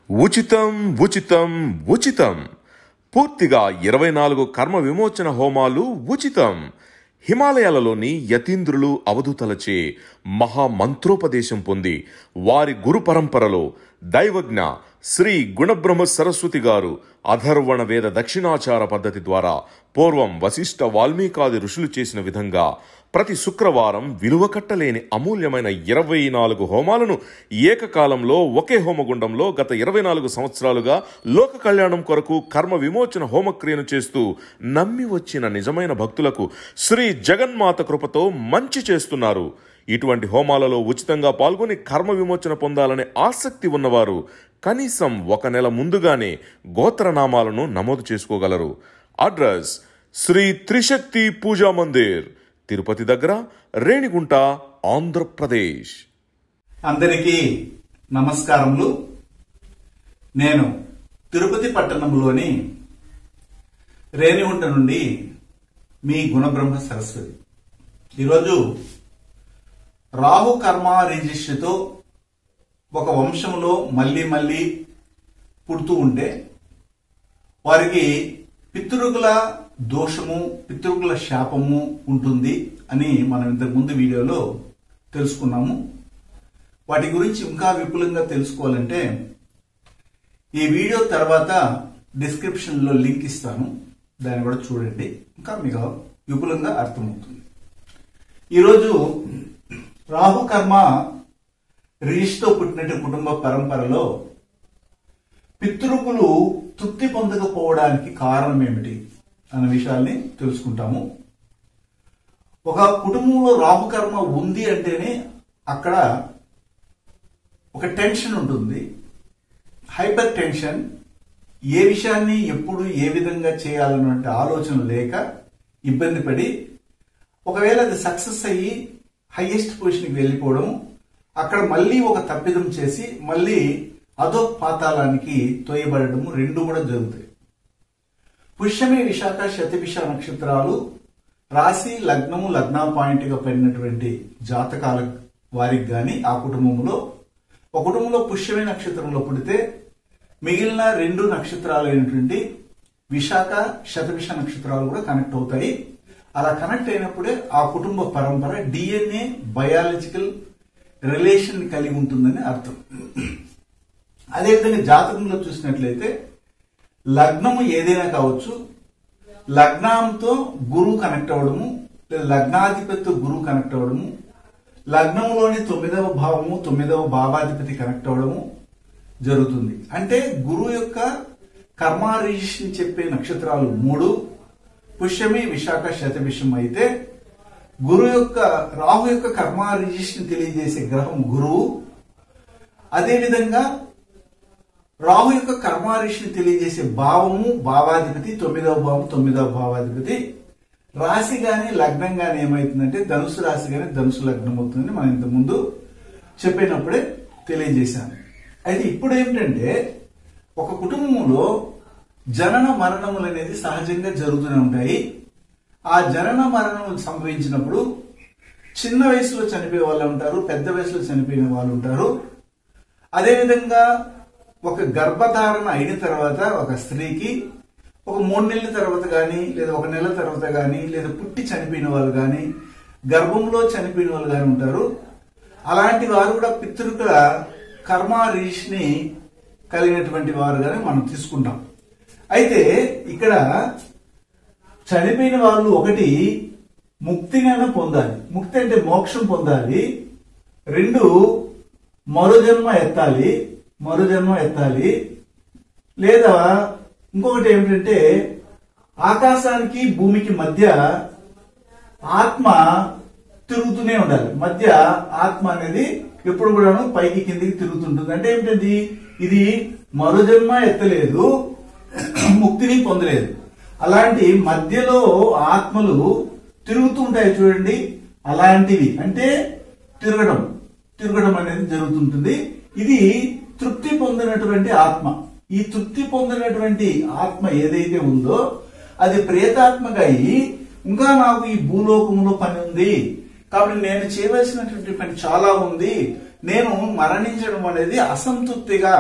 ఉచితం ఉచితం ఉచితం పూర్తిగా ఇరవై నాలుగు కర్మ విమోచన హోమాలు ఉచితం హిమాలయాలలోని యతీంద్రులు అవధూతలచే మహామంత్రోపదేశం పొంది వారి గురు పరంపరలో దైవజ్ఞ శ్రీ గుణబ్రహ్మ సరస్వతి గారు అధర్వణ వేద దక్షిణాచార పద్ధతి ద్వారా పూర్వం వశిష్ఠ వాల్మీకాది ఋషులు చేసిన విధంగా ప్రతి శుక్రవారం విలువ కట్టలేని అమూల్యమైన ఇరవై నాలుగు హోమాలను ఏకకాలంలో ఒకే హోమగుండంలో గత ఇరవై నాలుగు సంవత్సరాలుగా లోక కళ్యాణం కొరకు కర్మ విమోచన హోమక్రియను చేస్తూ నమ్మి వచ్చిన నిజమైన భక్తులకు శ్రీ జగన్మాత కృపతో మంచి చేస్తున్నారు ఇటువంటి హోమాలలో ఉచితంగా పాల్గొని కర్మ విమోచన పొందాలనే ఆసక్తి ఉన్నవారు కనీసం ఒక నెల ముందుగానే గోత్రనామాలను నమోదు చేసుకోగలరు అడ్రస్ శ్రీ త్రిశక్తి పూజా మందిర్ తిరుపతి దగ్గర రేణిగుంట ఆంధ్రప్రదేశ్ అందరికీ నమస్కారములు నేను తిరుపతి పట్టణంలోని రేణిగుంట నుండి మీ గుణబ్రహ్మ సరస్వతి ఈరోజు రాహు కర్మ రిజిస్ట్రీతో ఒక వంశంలో మళ్ళీ మళ్ళీ పుడుతూ ఉంటే వారికి పితృకుల దోషము పితృకుల శాపము ఉంటుంది అని మనం ఇంతకు ముందు వీడియోలో తెలుసుకున్నాము వాటి గురించి ఇంకా విపులంగా తెలుసుకోవాలంటే ఈ వీడియో తర్వాత డిస్క్రిప్షన్ లో లింక్ ఇస్తాను దాన్ని కూడా చూడండి ఇంకా మీకు విపులంగా అర్థమవుతుంది ఈరోజు రాహు కర్మ రిజిస్తో పుట్టినట్టు కుటుంబ పరంపరలో పితృకులు తృప్తి పొందకపోవడానికి కారణం ఏమిటి అన్న విషయాల్ని తెలుసుకుంటాము ఒక కుటుంబంలో రాహుకర్మ ఉంది అంటేనే అక్కడ ఒక టెన్షన్ ఉంటుంది హైపర్ టెన్షన్ ఏ విషయాన్ని ఎప్పుడు ఏ విధంగా చేయాలన్నటువంటి ఆలోచన లేక ఇబ్బంది పడి ఒకవేళ అది సక్సెస్ అయ్యి హైయెస్ట్ పొజిషన్కి వెళ్ళిపోవడం అక్కడ మళ్ళీ ఒక తప్పిదం చేసి మళ్ళీ అదో పాతాళానికి తోయబడడం రెండు కూడా జరుగుతాయి పుష్యమి విశాఖ శతభిష నక్షత్రాలు రాశి లగ్నము లగ్న పాయింట్ గా పడినటువంటి జాతకాల వారికి గాని ఆ కుటుంబంలో ఒక కుటుంబంలో పుష్యమి నక్షత్రంలో పుడితే మిగిలిన రెండు నక్షత్రాలు అయినటువంటి విశాఖ శతభిష నక్షత్రాలు కూడా కనెక్ట్ అవుతాయి అలా కనెక్ట్ అయినప్పుడే ఆ కుటుంబ పరంపర డిఎన్ఏ బయాలజికల్ రిలేషన్ కలిగి ఉంటుందని అర్థం అదేవిధంగా జాతకంలో చూసినట్లయితే లగ్నము ఏదైనా కావచ్చు లగ్నంతో గురువు కనెక్ట్ అవ్వడము లేదా లగ్నాధిపతితో గురువు కనెక్ట్ అవ్వడము లగ్నంలోని తొమ్మిదవ భావము తొమ్మిదవ భావాధిపతి కనెక్ట్ అవ్వడము జరుగుతుంది అంటే గురువు యొక్క కర్మారిజిషన్ చెప్పే నక్షత్రాలు మూడు పుష్యమి విశాఖ శతభిషం అయితే గురు యొక్క రాహు యొక్క కర్మారిజిషన్ తెలియజేసే గ్రహం గురువు అదేవిధంగా రాహు యొక్క కర్మారిషిని తెలియజేసే భావము భావాధిపతి తొమ్మిదవ భావం తొమ్మిదవ భావాధిపతి రాశి గాని లగ్నం గాని ఏమైతుందంటే ధనుసు రాశి గాని ధనుసు లగ్నం అవుతుందని మనం ఇంత ముందు చెప్పినప్పుడే తెలియజేశాను అయితే ఇప్పుడు ఏమిటంటే ఒక కుటుంబంలో జనన మరణములు అనేది సహజంగా జరుగుతూనే ఉంటాయి ఆ జనన మరణములు సంభవించినప్పుడు చిన్న వయసులో చనిపోయే వాళ్ళు ఉంటారు పెద్ద వయసులో చనిపోయిన వాళ్ళు ఉంటారు అదేవిధంగా ఒక గర్భధారణ అయిన తర్వాత ఒక స్త్రీకి ఒక మూడు నెలల తర్వాత కానీ లేదా ఒక నెల తర్వాత కానీ లేదా పుట్టి చనిపోయిన వాళ్ళు కానీ గర్భంలో చనిపోయిన వాళ్ళు కానీ ఉంటారు అలాంటి వారు కూడా పితృకుల కర్మ రీష్ని కలిగినటువంటి వారు కానీ మనం తీసుకుంటాం అయితే ఇక్కడ చనిపోయిన వాళ్ళు ఒకటి ముక్తినైనా పొందాలి ముక్తి అంటే మోక్షం పొందాలి రెండు మరో జన్మ ఎత్తాలి మరో జన్మ ఎత్తాలి లేదా ఇంకొకటి ఏమిటంటే ఆకాశానికి భూమికి మధ్య ఆత్మ తిరుగుతూనే ఉండాలి మధ్య ఆత్మ అనేది ఎప్పుడు కూడాను పైకి కిందికి తిరుగుతుంటుంది అంటే ఏమిటది ఇది మరో జన్మ ఎత్తలేదు ముక్తిని పొందలేదు అలాంటి మధ్యలో ఆత్మలు తిరుగుతూ ఉంటాయి చూడండి అలాంటివి అంటే తిరగడం తిరగడం అనేది జరుగుతుంటుంది ఇది తృప్తి పొందినటువంటి ఆత్మ ఈ తృప్తి పొందినటువంటి ఆత్మ ఏదైతే ఉందో అది ప్రేతాత్మగా అయి ఇంకా నాకు ఈ భూలోకంలో పని ఉంది కాబట్టి నేను చేయవలసినటువంటి పని చాలా ఉంది నేను మరణించడం అనేది అసంతృప్తిగా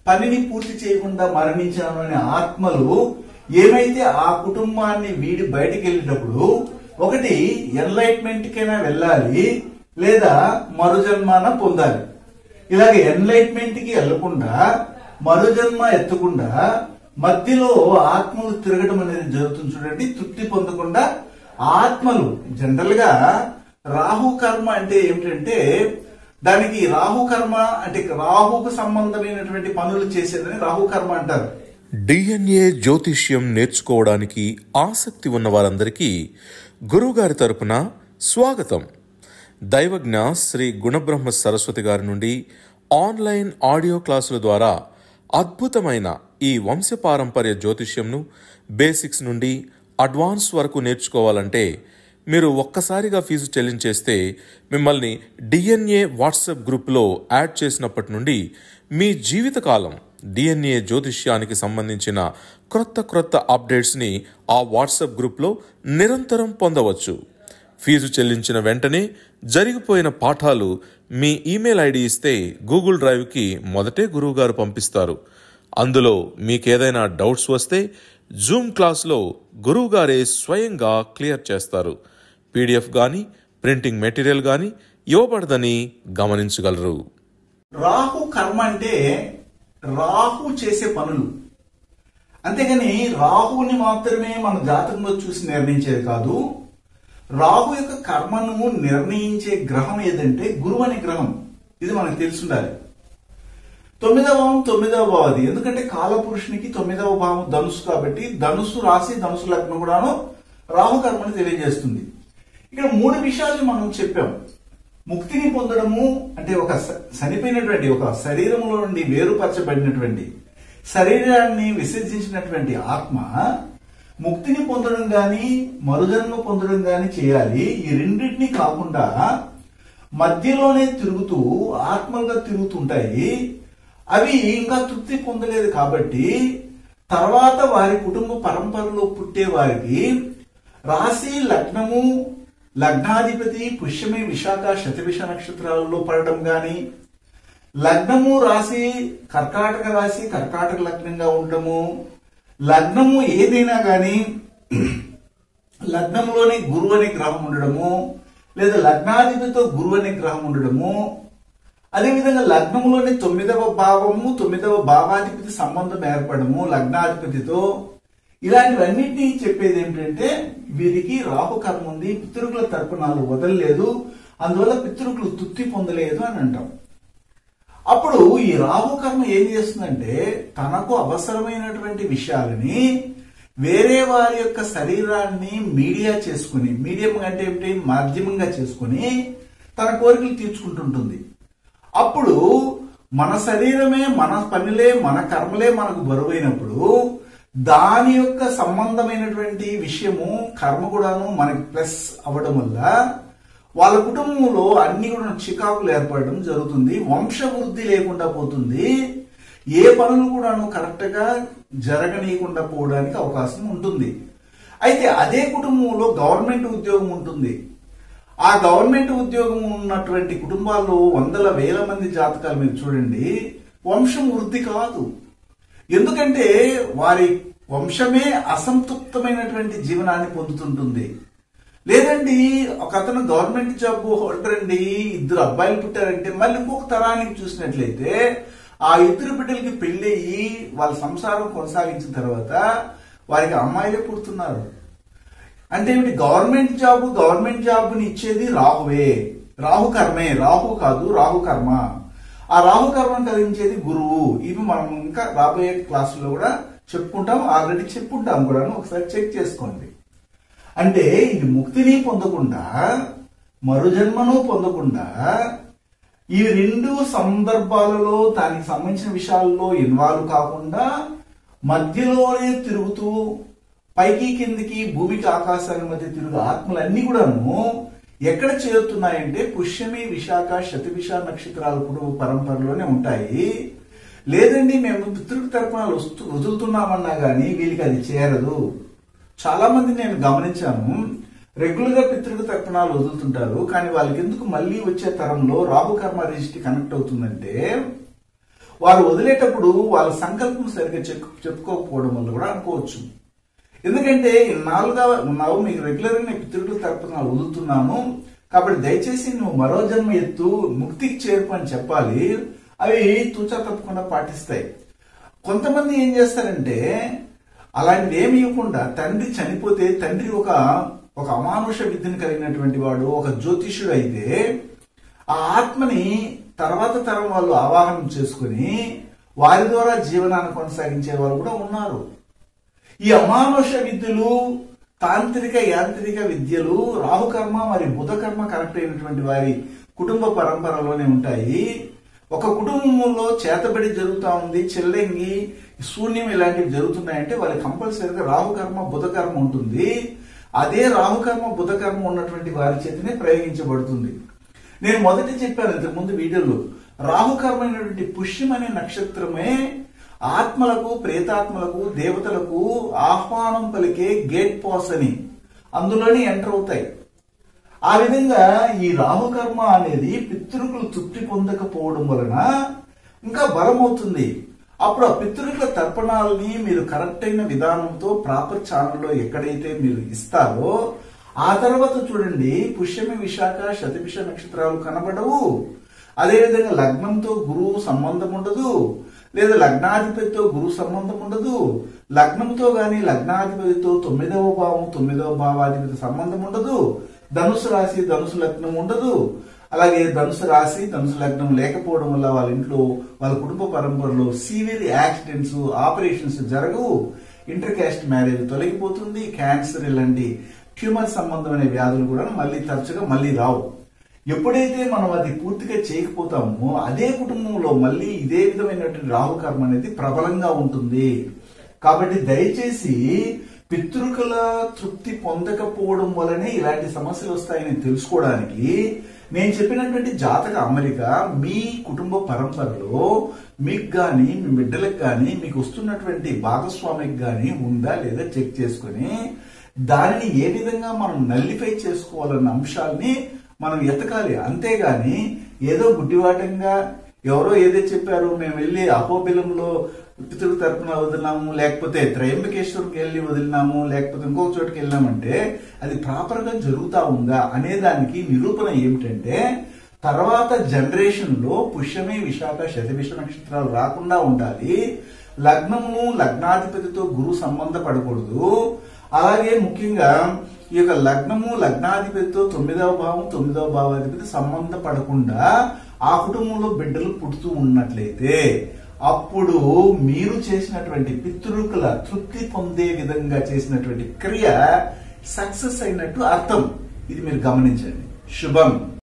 పనిని పూర్తి చేయకుండా మరణించాను అనే ఆత్మలు ఏమైతే ఆ కుటుంబాన్ని వీడి బయటికి వెళ్ళేటప్పుడు ఒకటి ఎన్లైట్మెంట్ కైనా వెళ్ళాలి లేదా మరుజన్మాన పొందాలి ఇలాగ ఎన్లైట్మెంట్ కి వెళ్లకుండా మరుజన్మ ఎత్తకుండా మధ్యలో ఆత్మలు తిరగడం అనేది జరుగుతుంది చూడండి తృప్తి పొందకుండా ఆత్మలు జనరల్ గా రాహు కర్మ అంటే ఏమిటంటే దానికి రాహు కర్మ అంటే రాహుకు సంబంధమైనటువంటి పనులు చేసేదని రాహు కర్మ అంటారు డిఎన్ఏ జ్యోతిష్యం నేర్చుకోవడానికి ఆసక్తి ఉన్న వారందరికీ గురువుగారి తరపున స్వాగతం దైవజ్ఞ శ్రీ గుణబ్రహ్మ సరస్వతి గారి నుండి ఆన్లైన్ ఆడియో క్లాసుల ద్వారా అద్భుతమైన ఈ వంశపారంపర్య జ్యోతిష్యంను బేసిక్స్ నుండి అడ్వాన్స్ వరకు నేర్చుకోవాలంటే మీరు ఒక్కసారిగా ఫీజు చెల్లించేస్తే మిమ్మల్ని డిఎన్ఏ వాట్సాప్ గ్రూప్లో యాడ్ చేసినప్పటి నుండి మీ జీవితకాలం డిఎన్ఏ జ్యోతిష్యానికి సంబంధించిన క్రొత్త క్రొత్త అప్డేట్స్ని ఆ వాట్సాప్ గ్రూప్లో నిరంతరం పొందవచ్చు ఫీజు చెల్లించిన వెంటనే జరిగిపోయిన పాఠాలు మీ ఈమెయిల్ ఐడి ఇస్తే గూగుల్ డ్రైవ్కి మొదటే గురువుగారు పంపిస్తారు అందులో మీకేదైనా డౌట్స్ వస్తే జూమ్ క్లాస్లో గురువుగారే స్వయంగా క్లియర్ చేస్తారు పీడిఎఫ్ కానీ ప్రింటింగ్ మెటీరియల్ కానీ ఇవ్వబడదని గమనించగలరు రాహు కర్మ అంటే రాహు చేసే పనులు అంతేగాని రాహుని మాత్రమే మన జాతకంలో చూసి నిర్ణయించేది కాదు రాహు యొక్క కర్మను నిర్ణయించే గ్రహం ఏదంటే గురువు అనే గ్రహం ఇది మనకు తెలుసుండాలి తొమ్మిదవ భావం తొమ్మిదవ భావది ఎందుకంటే కాలపురుషునికి తొమ్మిదవ భావం ధనుసు కాబట్టి ధనుసు రాసి ధనుసు లగ్నం కూడాను రాహు కర్మని తెలియజేస్తుంది ఇక్కడ మూడు విషయాలు మనం చెప్పాం ముక్తిని పొందడము అంటే ఒక స- చనిపోయినటువంటి ఒక శరీరంలో నుండి వేరుపరచబడినటువంటి శరీరాన్ని విసర్జించినటువంటి ఆత్మ ముక్తిని పొందడం గాని మరుజన్మ పొందడం గాని చేయాలి ఈ రెండింటినీ కాకుండా మధ్యలోనే తిరుగుతూ ఆత్మలుగా తిరుగుతుంటాయి అవి ఇంకా తృప్తి పొందలేదు కాబట్టి తర్వాత వారి కుటుంబ పరంపరలో పుట్టే వారికి రాశి లగ్నము లగ్నాధిపతి పుష్యమి విశాఖ శతవిష నక్షత్రాలలో పడడం గాని లగ్నము రాశి కర్కాటక రాశి కర్కాటక లగ్నంగా ఉండడము లగ్నము ఏదైనా గాని లగ్నంలోనే గురువు అనే గ్రహం ఉండడము లేదా లగ్నాధిపతితో గురువు అనే గ్రహం ఉండడము అదేవిధంగా లగ్నంలోని తొమ్మిదవ భావము తొమ్మిదవ భావాధిపతి సంబంధం ఏర్పడము లగ్నాధిపతితో ఇలాంటివన్నింటినీ చెప్పేది ఏమిటంటే వీరికి రాహు కర్మ ఉంది పితృకుల తర్పణాలు వదలలేదు అందువల్ల పితృకులు తృప్తి పొందలేదు అని అంటాం అప్పుడు ఈ రాహు కర్మ ఏం చేస్తుందంటే తనకు అవసరమైనటువంటి విషయాలని వేరే వారి యొక్క శరీరాన్ని మీడియా చేసుకుని మీడియం అంటే ఏమిటి మాధ్యమంగా చేసుకుని తన కోరికలు తీర్చుకుంటుంటుంది అప్పుడు మన శరీరమే మన పనులే మన కర్మలే మనకు బరువైనప్పుడు దాని యొక్క సంబంధమైనటువంటి విషయము కర్మ కూడాను మనకి ప్లస్ అవ్వడం వల్ల వాళ్ళ కుటుంబంలో అన్ని కూడా చికాకులు ఏర్పడడం జరుగుతుంది వంశవృద్ధి లేకుండా పోతుంది ఏ పనులు కూడాను కరెక్ట్ గా జరగనీయకుండా పోవడానికి అవకాశం ఉంటుంది అయితే అదే కుటుంబంలో గవర్నమెంట్ ఉద్యోగం ఉంటుంది ఆ గవర్నమెంట్ ఉద్యోగం ఉన్నటువంటి కుటుంబాల్లో వందల వేల మంది జాతకాలు మీరు చూడండి వంశం వృద్ధి కాదు ఎందుకంటే వారి వంశమే అసంతృప్తమైనటువంటి జీవనాన్ని పొందుతుంటుంది లేదండి ఒక అతను గవర్నమెంట్ జాబ్ హోల్డర్ అండి ఇద్దరు అబ్బాయిలు పుట్టారంటే మళ్ళీ ఇంకొక తరానికి చూసినట్లయితే ఆ ఇద్దరు బిడ్డలకి పెళ్ళయి వాళ్ళ సంసారం కొనసాగించిన తర్వాత వారికి అమ్మాయిలే పుడుతున్నారు అంటే ఏమిటి గవర్నమెంట్ జాబ్ గవర్నమెంట్ జాబ్ ని ఇచ్చేది రాహువే రాహు కర్మే రాహు కాదు రాహు కర్మ ఆ రాహు కర్మను కలిగించేది గురువు ఇవి మనం ఇంకా రాబోయే క్లాసులో కూడా చెప్పుకుంటాం ఆల్రెడీ చెప్పుకుంటాం కూడా ఒకసారి చెక్ చేసుకోండి అంటే ఇది ముక్తిని పొందకుండా మరుజన్మను పొందకుండా ఈ రెండు సందర్భాలలో దానికి సంబంధించిన విషయాల్లో ఇన్వాల్వ్ కాకుండా మధ్యలోనే తిరుగుతూ పైకి కిందికి భూమికి ఆకాశానికి మధ్య తిరుగు ఆత్మలన్నీ కూడాను ఎక్కడ చేరుతున్నాయంటే పుష్యమి విశాఖ శతవిష నక్షత్రాల కుటుంబ పరంపరలోనే ఉంటాయి లేదండి మేము పితృక తరపునాలు వస్తూ వదులుతున్నామన్నా గానీ వీళ్ళకి అది చేరదు చాలా మంది నేను గమనించాను రెగ్యులర్ గా పితృక తర్పణాలు వదులుతుంటారు కానీ వాళ్ళకి ఎందుకు మళ్ళీ వచ్చే తరంలో రాహు కర్మ రిజిస్ట్రీ కనెక్ట్ అవుతుందంటే వారు వదిలేటప్పుడు వాళ్ళ సంకల్పం సరిగ్గా చెప్పు చెప్పుకోకపోవడం వల్ల కూడా అనుకోవచ్చు ఎందుకంటే నాలుగా ఉన్నావు మీకు రెగ్యులర్ గా నేను పితృల తరపున వదులుతున్నాను కాబట్టి దయచేసి నువ్వు మరో జన్మ ఎత్తు ముక్తికి చేరుకు అని చెప్పాలి అవి తూచా తప్పకుండా పాటిస్తాయి కొంతమంది ఏం చేస్తారంటే అలాంటివి ఏమి ఇవ్వకుండా తండ్రి చనిపోతే తండ్రి ఒక ఒక అమానుష విద్యను కలిగినటువంటి వాడు ఒక జ్యోతిష్యుడు అయితే ఆ ఆత్మని తర్వాత తరం వాళ్ళు ఆవాహనం చేసుకుని వారి ద్వారా జీవనాన్ని కొనసాగించే వాళ్ళు కూడా ఉన్నారు ఈ అమానుష విద్యలు తాంత్రిక యాంత్రిక విద్యలు రాహుకర్మ మరి బుధకర్మ కనెక్ట్ అయినటువంటి వారి కుటుంబ పరంపరలోనే ఉంటాయి ఒక కుటుంబంలో చేతబడి జరుగుతా ఉంది చెల్లెంగి శూన్యం ఇలాంటివి జరుగుతున్నాయంటే వాళ్ళకి కంపల్సరీగా రాహుకర్మ బుధకర్మ ఉంటుంది అదే రాహుకర్మ బుధకర్మ ఉన్నటువంటి వారి చేతనే ప్రయోగించబడుతుంది నేను మొదట చెప్పాను ఇంతకుముందు వీడియోలో రాహుకర్మైనటువంటి పుష్యం అనే నక్షత్రమే ఆత్మలకు ప్రేతాత్మలకు దేవతలకు ఆహ్వానం పలికే గేట్ పాస్ అని అందులోనే ఎంటర్ అవుతాయి ఆ విధంగా ఈ రాహుకర్మ అనేది పితృకులు తృప్తి పొందకపోవడం వలన ఇంకా బలం అవుతుంది అప్పుడు ఆ పితృకుల తర్పణాలని మీరు కరెక్ట్ అయిన విధానంతో ప్రాపర్ ఛానల్లో ఎక్కడైతే మీరు ఇస్తారో ఆ తర్వాత చూడండి పుష్యమి విశాఖ శతభిష నక్షత్రాలు కనబడవు అదేవిధంగా లగ్నంతో గురువు సంబంధం ఉండదు లేదా లగ్నాధిపతితో గురు సంబంధం ఉండదు లగ్నంతో గాని లగ్నాధిపతితో తొమ్మిదవ భావం తొమ్మిదవ భావాధిపతి సంబంధం ఉండదు ధనుసు రాశి ధనుసు లగ్నం ఉండదు అలాగే ధనుసు రాశి ధనుసు లగ్నం లేకపోవడం వల్ల వాళ్ళ ఇంట్లో వాళ్ళ కుటుంబ పరంపరలో సీవియర్ యాక్సిడెంట్స్ ఆపరేషన్స్ జరగవు ఇంటర్ క్యాస్ట్ మ్యారేజ్ తొలగిపోతుంది క్యాన్సర్ ఇలాంటి ట్యూమర్ సంబంధమైన వ్యాధులు కూడా మళ్ళీ తరచుగా మళ్ళీ రావు ఎప్పుడైతే మనం అది పూర్తిగా చేయకపోతామో అదే కుటుంబంలో మళ్ళీ ఇదే విధమైనటువంటి రాహుకర్మ అనేది ప్రబలంగా ఉంటుంది కాబట్టి దయచేసి పితృకుల తృప్తి పొందకపోవడం వలనే ఇలాంటి సమస్యలు వస్తాయని తెలుసుకోవడానికి నేను చెప్పినటువంటి జాతక అమరిక మీ కుటుంబ పరంపరలో మీకు గాని మీ బిడ్డలకు గాని మీకు వస్తున్నటువంటి భాగస్వామికి గాని ఉందా లేదా చెక్ చేసుకుని దానిని ఏ విధంగా మనం నల్లిఫై చేసుకోవాలన్న అంశాల్ని మనం ఎతకాలి అంతేగాని ఏదో గుడ్డివాటంగా ఎవరో ఏదో చెప్పారు మేము వెళ్ళి అపోబిలంలో పితృ తరపున వదిలినాము లేకపోతే త్రయంబకేశ్వరికి వెళ్ళి వదిలినాము లేకపోతే ఇంకొక చోటుకి వెళ్ళామంటే అది ప్రాపర్ గా జరుగుతా ఉందా అనే దానికి నిరూపణ ఏమిటంటే తర్వాత జనరేషన్ లో పుష్యమే విశాఖ శతవిష నక్షత్రాలు రాకుండా ఉండాలి లగ్నము లగ్నాధిపతితో గురు సంబంధపడకూడదు అలాగే ముఖ్యంగా ఈ యొక్క లగ్నము లగ్నాధిపతితో తొమ్మిదవ భావం తొమ్మిదవ భావాధిపతి సంబంధపడకుండా ఆ కుటుంబంలో బిడ్డలు పుడుతూ ఉన్నట్లయితే అప్పుడు మీరు చేసినటువంటి పితృకుల తృప్తి పొందే విధంగా చేసినటువంటి క్రియ సక్సెస్ అయినట్టు అర్థం ఇది మీరు గమనించండి శుభం